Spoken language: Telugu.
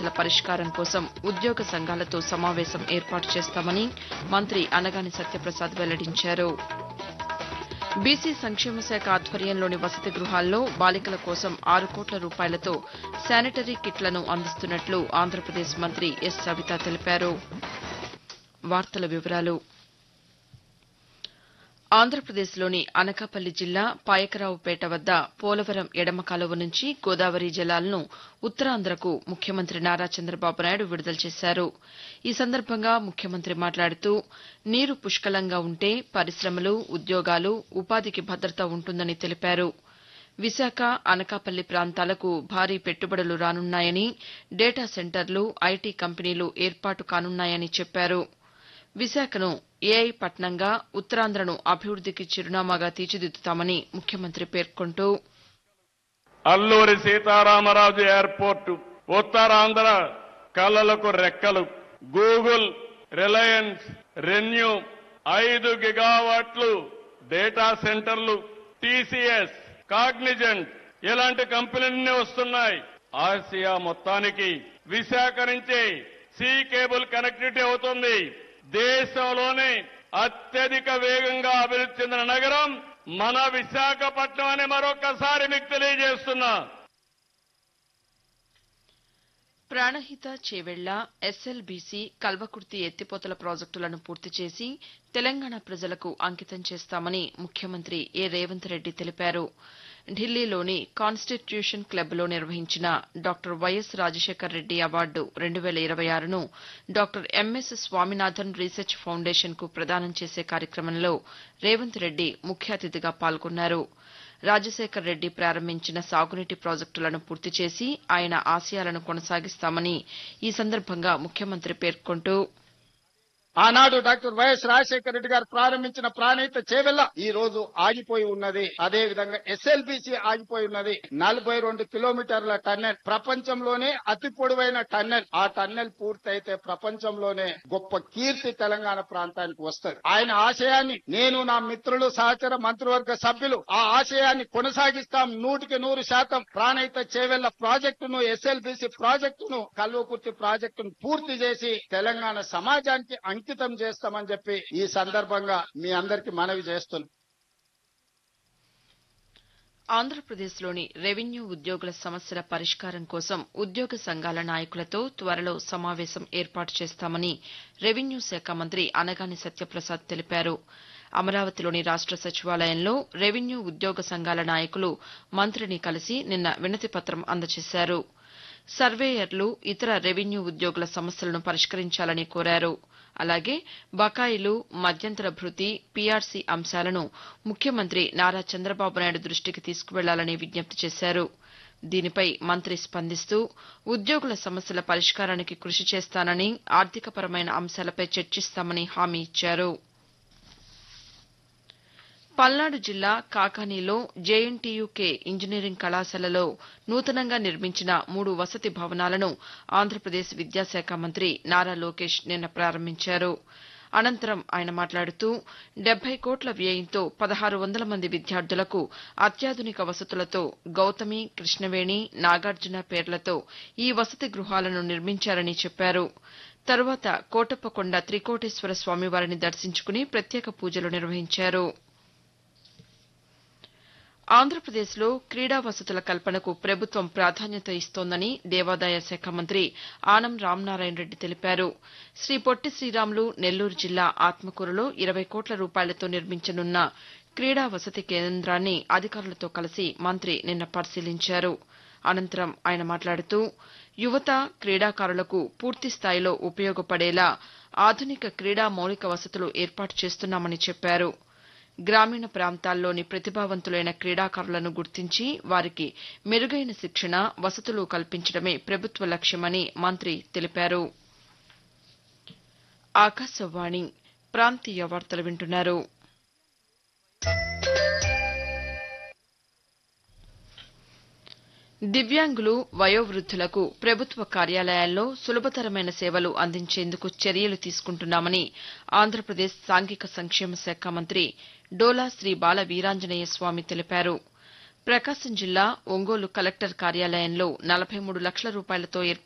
సమస్యల పరిష్కారం కోసం ఉద్యోగ సంఘాలతో సమావేశం ఏర్పాటు చేస్తామని మంత్రి అనగాని సత్యప్రసాద్ వెల్లడించారు బీసీ సంక్షేమ శాఖ ఆధ్వర్యంలోని వసతి గృహాల్లో బాలికల కోసం ఆరు కోట్ల రూపాయలతో శానిటరీ కిట్లను అందిస్తున్నట్లు ఆంధ్రప్రదేశ్ మంత్రి ఎస్ సవిత తెలిపారు వార్తల వివరాలు ఆంధ్రప్రదేశ్లోని అనకాపల్లి జిల్లా పాయకరావుపేట వద్ద పోలవరం ఎడమ కాలువ నుంచి గోదావరి జలాలను ఉత్తరాంధ్రకు ముఖ్యమంత్రి నారా చంద్రబాబు నాయుడు విడుదల చేశారు ఈ సందర్భంగా ముఖ్యమంత్రి మాట్లాడుతూ నీరు పుష్కలంగా ఉంటే పరిశ్రమలు ఉద్యోగాలు ఉపాధికి భద్రత ఉంటుందని తెలిపారు విశాఖ అనకాపల్లి ప్రాంతాలకు భారీ పెట్టుబడులు రానున్నాయని డేటా సెంటర్లు ఐటీ కంపెనీలు ఏర్పాటు కానున్నాయని చెప్పారు విశాఖను ఏఐ పట్నంగా ఉత్తరాంధ్రను అభివృద్దికి చిరునామాగా తీర్చిదిద్దుతామని ముఖ్యమంత్రి పేర్కొంటూ అల్లూరి సీతారామరాజు ఎయిర్పోర్టు ఉత్తరాంధ్ర కళలకు రెక్కలు గూగుల్ రిలయన్స్ రెన్యూ ఐదు గిగావాట్లు డేటా సెంటర్లు టీసీఎస్ కాగ్నిజెంట్ ఇలాంటి కంపెనీలన్నీ వస్తున్నాయి ఆసియా మొత్తానికి విశాఖ నుంచి సీ కేబుల్ కనెక్టివిటీ అవుతుంది దేశంలోనే అత్యధిక వేగంగా అభివృద్ధి చెందిన నగరం మన విశాఖపట్నం అని మరొకసారి మీకు తెలియజేస్తున్నా ప్రాణహిత చేవెళ్ల ఎస్ఎల్బీసీ కల్వకుర్తి ఎత్తిపోతల ప్రాజెక్టులను పూర్తి చేసి తెలంగాణ ప్రజలకు అంకితం చేస్తామని ముఖ్యమంత్రి ఏ రేవంత్ రెడ్డి తెలిపారు ఢిల్లీలోని కాన్స్టిట్యూషన్ క్లబ్లో నిర్వహించిన doctor YS Rajasekhar Reddy award రెండు వేల ఇరవై ఆరును డాక్టర్ ఎంఎస్ స్వామినాథన్ రీసెర్చ్ ఫౌండేషన్కు ప్రదానం చేసే కార్యక్రమంలో రేవంత్ రెడ్డి ముఖ్య అతిథిగా పాల్గొన్నారు రాజశేఖర్ రెడ్డి ప్రారంభించిన సాగునీటి ప్రాజెక్టులను పూర్తి చేసి ఆయన ఆశయాలను కొనసాగిస్తామని ఈ సందర్భంగా ముఖ్యమంత్రి పేర్కొంటూ ఆనాడు డాక్టర్ వైఎస్ రాజశేఖర రెడ్డి గారు ప్రారంభించిన ప్రాణహిత చేవెళ్ళ ఈ రోజు ఆగిపోయి ఉన్నది అదే విధంగా ఎస్ఎల్బిసి ఆగిపోయి ఉన్నది నలభై రెండు కిలోమీటర్ల టన్నెల్ ప్రపంచంలోనే అతి పొడవైన టన్నెల్ ఆ టన్నెల్ పూర్తయితే ప్రపంచంలోనే గొప్ప కీర్తి తెలంగాణ ప్రాంతానికి వస్తుంది ఆయన ఆశయాన్ని నేను నా మిత్రులు సహచర మంత్రివర్గ సభ్యులు ఆ ఆశయాన్ని కొనసాగిస్తాం నూటికి నూరు శాతం ప్రాణహిత చేవెళ్ల ప్రాజెక్టును ఎస్ఎల్బిసి ప్రాజెక్టును కల్వకుర్తి ప్రాజెక్టును పూర్తి చేసి తెలంగాణ సమాజానికి అంకితం చేస్తామని చెప్పి ఈ సందర్భంగా మీ అందరికి మనవి చేస్తున్నాం ఆంధ్రప్రదేశ్లోని రెవెన్యూ ఉద్యోగుల సమస్యల పరిష్కారం కోసం ఉద్యోగ సంఘాల నాయకులతో త్వరలో సమావేశం ఏర్పాటు చేస్తామని రెవెన్యూ శాఖ మంత్రి అనగాని సత్యప్రసాద్ తెలిపారు అమరావతిలోని రాష్ట సచివాలయంలో రెవెన్యూ ఉద్యోగ సంఘాల నాయకులు మంత్రిని కలిసి నిన్న వినతిపత్రం అందజేశారు సర్వేయర్లు ఇతర రెవెన్యూ ఉద్యోగుల సమస్యలను పరిష్కరించాలని కోరారు అలాగే బకాయిలు మధ్యంతర భృతి పీఆర్సీ అంశాలను ముఖ్యమంత్రి నారా చంద్రబాబు నాయుడు దృష్టికి తీసుకువెళ్లాలని విజ్ఞప్తి చేశారు దీనిపై మంత్రి స్పందిస్తూ ఉద్యోగుల సమస్యల పరిష్కారానికి కృషి చేస్తానని ఆర్థికపరమైన అంశాలపై చర్చిస్తామని హామీ ఇచ్చారు పల్నాడు జిల్లా కాకానీలో జేఎన్టీయూకే ఇంజనీరింగ్ కళాశాలలో నూతనంగా నిర్మించిన మూడు వసతి భవనాలను ఆంధ్రప్రదేశ్ విద్యాశాఖ మంత్రి నారా లోకేష్ నిన్న ప్రారంభించారు అనంతరం ఆయన మాట్లాడుతూ డెబ్బై కోట్ల వ్యయంతో పదహారు వందల మంది విద్యార్థులకు అత్యాధునిక వసతులతో గౌతమి కృష్ణవేణి నాగార్జున పేర్లతో ఈ వసతి గృహాలను నిర్మించారని చెప్పారు తరువాత కోటప్పకొండ త్రికోటేశ్వర స్వామివారిని దర్శించుకుని ప్రత్యేక పూజలు నిర్వహించారు ఆంధ్రప్రదేశ్లో క్రీడా వసతుల కల్పనకు ప్రభుత్వం ప్రాధాన్యత ఇస్తోందని దేవాదాయ శాఖ మంత్రి ఆనం రామనారాయణ రెడ్డి తెలిపారు శ్రీ పొట్టి శ్రీరాములు నెల్లూరు జిల్లా ఆత్మకూరులో ఇరవై కోట్ల రూపాయలతో నిర్మించనున్న క్రీడా వసతి కేంద్రాన్ని అధికారులతో కలిసి మంత్రి నిన్న పరిశీలించారు అనంతరం ఆయన మాట్లాడుతూ యువత క్రీడాకారులకు పూర్తి స్థాయిలో ఉపయోగపడేలా ఆధునిక క్రీడా మౌలిక వసతులు ఏర్పాటు చేస్తున్నామని చెప్పారు గ్రామీణ ప్రాంతాల్లోని ప్రతిభావంతులైన క్రీడాకారులను గుర్తించి వారికి మెరుగైన శిక్షణ వసతులు కల్పించడమే ప్రభుత్వ లక్ష్యమని మంత్రి తెలిపారు ఆకాశవాణి ప్రాంతీయ వార్తలు వింటున్నారు దివ్యాంగులు వయోవృద్దులకు ప్రభుత్వ కార్యాలయాల్లో సులభతరమైన సేవలు అందించేందుకు చర్యలు తీసుకుంటున్నామని ఆంధ్రప్రదేశ్ సాంఘిక సంక్షేమ శాఖ మంత్రి డోలా శ్రీ బాల వీరాంజనేయ స్వామి తెలిపారు ప్రకాశం జిల్లా ఒంగోలు కలెక్టర్ కార్యాలయంలో నలభై మూడు లక్షల రూపాయలతో